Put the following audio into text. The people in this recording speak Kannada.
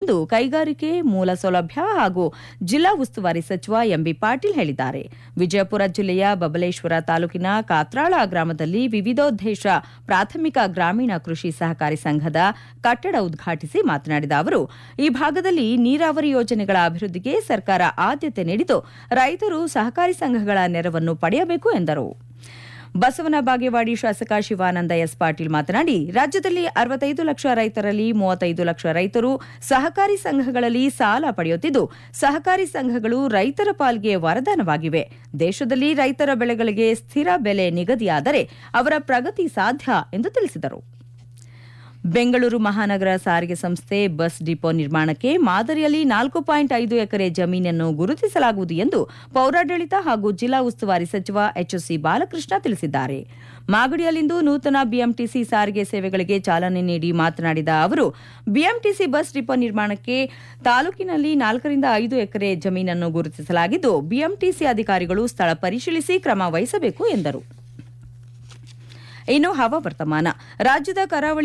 ಎಂದು ಕೈಗಾರಿಕೆ ಮೂಲ ಸೌಲಭ್ಯ ಹಾಗೂ ಜಿಲ್ಲಾ ಉಸ್ತುವಾರಿ ಸಚಿವ ಎಂಬಿ ಪಾಟೀಲ್ ಹೇಳಿದ್ದಾರೆ ವಿಜಯಪುರ ಜಿಲ್ಲೆಯ ಬಬಲೇಶ್ವರ ತಾಲೂಕಿನ ಕಾತ್ರಾಳ ಗ್ರಾಮದಲ್ಲಿ ವಿವಿಧೋದ್ದೇಶ ಪ್ರಾಥಮಿಕ ಗ್ರಾಮೀಣ ಕೃಷಿ ಸಹಕಾರಿ ಸಂಘದ ಕಟ್ಟಡ ಉದ್ಘಾಟಿಸಿ ಮಾತನಾಡಿದ ಅವರು ಈ ಭಾಗದಲ್ಲಿ ನೀರಾವರಿ ಯೋಜನೆಗಳ ಅಭಿವೃದ್ಧಿಗೆ ಸರ್ಕಾರ ಆದ್ಯತೆ ನೀಡಿದ್ದು ರೈತರು ಸಹಕಾರಿ ಸಂಘಗಳ ನೆರವನ್ನು ಪಡೆಯಬೇಕು ಎಂದರು ಬಸವನ ಬಾಗೇವಾಡಿ ಶಾಸಕ ಶಿವಾನಂದ ಎಸ್ ಪಾಟೀಲ್ ಮಾತನಾಡಿ ರಾಜ್ಯದಲ್ಲಿ ಅರವತ್ತೈದು ಲಕ್ಷ ರೈತರಲ್ಲಿ ಮೂವತ್ತೈದು ಲಕ್ಷ ರೈತರು ಸಹಕಾರಿ ಸಂಘಗಳಲ್ಲಿ ಸಾಲ ಪಡೆಯುತ್ತಿದ್ದು ಸಹಕಾರಿ ಸಂಘಗಳು ರೈತರ ಪಾಲ್ಗೆ ವರದಾನವಾಗಿವೆ ದೇಶದಲ್ಲಿ ರೈತರ ಬೆಳೆಗಳಿಗೆ ಸ್ಥಿರ ಬೆಲೆ ನಿಗದಿಯಾದರೆ ಅವರ ಪ್ರಗತಿ ಸಾಧ್ಯ ಎಂದು ತಿಳಿಸಿದರು ಬೆಂಗಳೂರು ಮಹಾನಗರ ಸಾರಿಗೆ ಸಂಸ್ಥೆ ಬಸ್ ಡಿಪೋ ನಿರ್ಮಾಣಕ್ಕೆ ಮಾದರಿಯಲ್ಲಿ ನಾಲ್ಕು ಪಾಯಿಂಟ್ ಐದು ಎಕರೆ ಜಮೀನನ್ನು ಗುರುತಿಸಲಾಗುವುದು ಎಂದು ಪೌರಾಡಳಿತ ಹಾಗೂ ಜಿಲ್ಲಾ ಉಸ್ತುವಾರಿ ಸಚಿವ ಎಚ್ಎಸ್ಸಿ ಬಾಲಕೃಷ್ಣ ತಿಳಿಸಿದ್ದಾರೆ ಮಾಗಡಿಯಲ್ಲಿಂದು ನೂತನ ಬಿಎಂಟಿಸಿ ಸಾರಿಗೆ ಸೇವೆಗಳಿಗೆ ಚಾಲನೆ ನೀಡಿ ಮಾತನಾಡಿದ ಅವರು ಬಿಎಂಟಿಸಿ ಬಸ್ ಡಿಪೋ ನಿರ್ಮಾಣಕ್ಕೆ ತಾಲೂಕಿನಲ್ಲಿ ನಾಲ್ಕರಿಂದ ಐದು ಎಕರೆ ಜಮೀನನ್ನು ಗುರುತಿಸಲಾಗಿದ್ದು ಬಿಎಂಟಿಸಿ ಅಧಿಕಾರಿಗಳು ಸ್ಥಳ ಪರಿಶೀಲಿಸಿ ಕ್ರಮ ವಹಿಸಬೇಕು ಎಂದರು ಇನ್ನು ಹವಾವರ್ತಮಾನ ರಾಜ್ಯದ ಕರಾವಳಿ